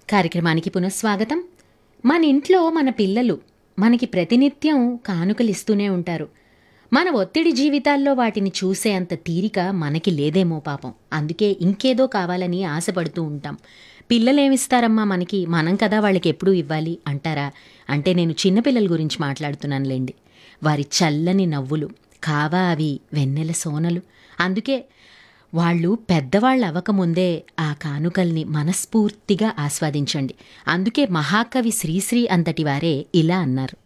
కార్యక్రమానికి పునఃస్వాగతం మన ఇంట్లో మన పిల్లలు మనకి ప్రతినిత్యం కానుకలు ఇస్తూనే ఉంటారు మన ఒత్తిడి జీవితాల్లో వాటిని చూసే అంత తీరిక మనకి లేదేమో పాపం అందుకే ఇంకేదో కావాలని ఆశపడుతూ ఉంటాం పిల్లలేమిస్తారమ్మా మనకి మనం కదా వాళ్ళకి ఎప్పుడూ ఇవ్వాలి అంటారా అంటే నేను చిన్నపిల్లల గురించి మాట్లాడుతున్నానులేండి వారి చల్లని నవ్వులు కావా అవి వెన్నెల సోనలు అందుకే వాళ్ళు పెద్దవాళ్ళు అవ్వకముందే ఆ కానుకల్ని మనస్ఫూర్తిగా ఆస్వాదించండి అందుకే మహాకవి శ్రీశ్రీ అంతటి వారే ఇలా అన్నారు